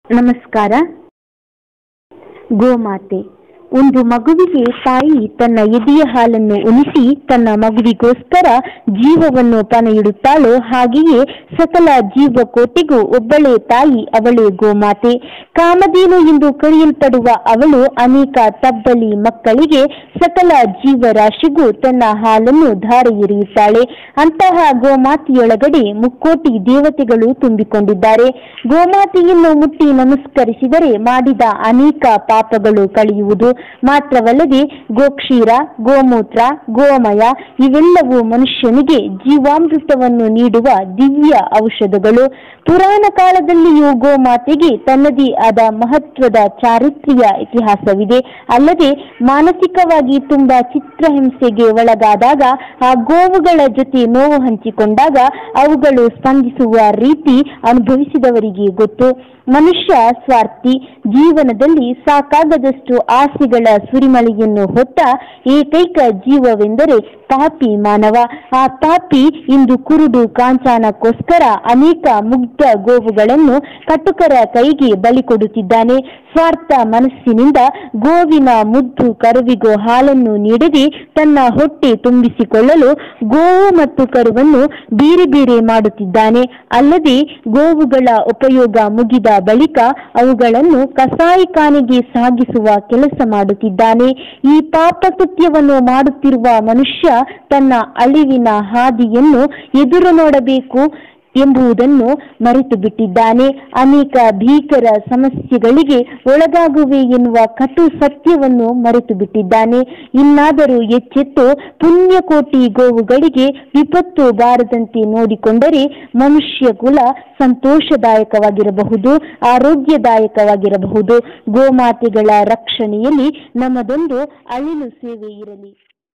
ನಮಸ್ಕಾರ ಗೋಮಾತೆ ಒಂದು ಮಗುವಿಗೆ ತಾಯಿ ತನ್ನ ಎದೆಯ ಹಾಲನ್ನು ಉಣಿಸಿ ತನ್ನ ಮಗುವಿಗೋಸ್ಕರ ಜೀವವನ್ನು ಪಣೆಯಿಡುತ್ತಾಳೋ ಹಾಗೆಯೇ ಸಕಲ ಜೀವಕೋಟಿಗೂ ಒಬ್ಬಳೇ ತಾಯಿ ಅವಳೇ ಗೋಮಾತೆ ಕಾಮಧೇನು ಎಂದು ಕರೆಯಲ್ಪಡುವ ಅವಳು ಅನೇಕ ತಬ್ಬಲಿ ಮಕ್ಕಳಿಗೆ ಸಕಲ ಜೀವರಾಶಿಗೂ ತನ್ನ ಹಾಲನ್ನು ಧಾರೆ ಎರೆಯುತ್ತಾಳೆ ಅಂತಹ ಗೋಮಾತೆಯೊಳಗಡೆ ಮುಕ್ಕೋಟಿ ದೇವತೆಗಳು ತುಂಬಿಕೊಂಡಿದ್ದಾರೆ ಗೋಮಾತೆಯನ್ನು ಮುಟ್ಟಿ ನಮಸ್ಕರಿಸಿದರೆ ಮಾಡಿದ ಅನೇಕ ಪಾಪಗಳು ಕಳೆಯುವುದು ಮಾತ್ರವಲ್ಲದೆ ಗೋಕ್ಷೀರ ಗೋಮೂತ್ರ ಗೋಮಯ ಇವೆಲ್ಲವೂ ಮನುಷ್ಯನಿಗೆ ಜೀವಾಮೃತವನ್ನು ನೀಡುವ ದಿವ್ಯ ಔಷಧಗಳು ಪುರಾಣ ಕಾಲದಲ್ಲಿಯೂ ಗೋಮಾತೆಗೆ ತನ್ನದೇ ಆದ ಮಹತ್ವದ ಚಾರಿತ್ರ್ಯ ಇತಿಹಾಸವಿದೆ ಅಲ್ಲದೆ ಮಾನಸಿಕವಾಗಿ ತುಂಬಾ ಚಿತ್ರಹಿಂಸೆಗೆ ಒಳಗಾದಾಗ ಆ ಗೋವುಗಳ ಜೊತೆ ನೋವು ಹಂಚಿಕೊಂಡಾಗ ಅವುಗಳು ಸ್ಪಂದಿಸುವ ರೀತಿ ಅನುಭವಿಸಿದವರಿಗೆ ಗೊತ್ತು ಮನುಷ್ಯ ಸ್ವಾರ್ಥಿ ಜೀವನದಲ್ಲಿ ಸಾಕಾಗದಷ್ಟು ಆಸೆಗಳ ಸುರಿಮಳೆಯನ್ನು ಹೊತ್ತ ಏಕೈಕ ಜೀವವೆಂದರೆ ಪಾಪಿ ಮಾನವ ಆ ಪಾಪಿ ಇಂದು ಕುರುಡು ಕಾಂಚಾನಕ್ಕೋಸ್ಕರ ಅನೇಕ ಮುಗ್ಧ ಗೋವುಗಳನ್ನು ಕಟುಕರ ಕೈಗೆ ಬಲಿ ಕೊಡುತ್ತಿದ್ದಾನೆ ಸ್ವಾರ್ಥ ಮನಸ್ಸಿನಿಂದ ಗೋವಿನ ಮುದ್ದು ಕರುವಿಗೂ ಹಾಲನ್ನು ನೀಡದೆ ತನ್ನ ಹೊಟ್ಟೆ ತುಂಬಿಸಿಕೊಳ್ಳಲು ಗೋವು ಮತ್ತು ಕರುವನ್ನು ಬೇರೆ ಬೇರೆ ಮಾಡುತ್ತಿದ್ದಾನೆ ಅಲ್ಲದೆ ಗೋವುಗಳ ಉಪಯೋಗ ಮುಗಿದ ಬಳಿಕ ಅವುಗಳನ್ನು ಕಸಾಯಿಖಾನೆಗೆ ಸಾಗಿಸುವ ಕೆಲಸ ಮಾಡುತ್ತಿದ್ದಾನೆ ಈ ಪಾಪ ಕೃತ್ಯವನ್ನು ಮಾಡುತ್ತಿರುವ ಮನುಷ್ಯ ತನ್ನ ಅಳಿವಿನ ಹಾದಿಯನ್ನು ಎದುರು ನೋಡಬೇಕು ಎಂಬುದನ್ನು ಮರೆತು ಬಿಟ್ಟಿದ್ದಾನೆ ಅನೇಕ ಭೀಕರ ಸಮಸ್ಯೆಗಳಿಗೆ ಒಳಗಾಗುವೆ ಎನ್ನುವ ಕಟು ಸತ್ಯವನ್ನು ಮರೆತು ಬಿಟ್ಟಿದ್ದಾನೆ ಇನ್ನಾದರೂ ಎಚ್ಚೆತ್ತು ಪುಣ್ಯಕೋಟಿ ಗೋವುಗಳಿಗೆ ವಿಪತ್ತು ಬಾರದಂತೆ ನೋಡಿಕೊಂಡರೆ ಮನುಷ್ಯ ಕುಲ ಸಂತೋಷದಾಯಕವಾಗಿರಬಹುದು ಆರೋಗ್ಯದಾಯಕವಾಗಿರಬಹುದು ಗೋಮಾತೆಗಳ ರಕ್ಷಣೆಯಲ್ಲಿ ನಮ್ಮದೊಂದು ಅಳಿಲು ಸೇವೆ ಇರಲಿ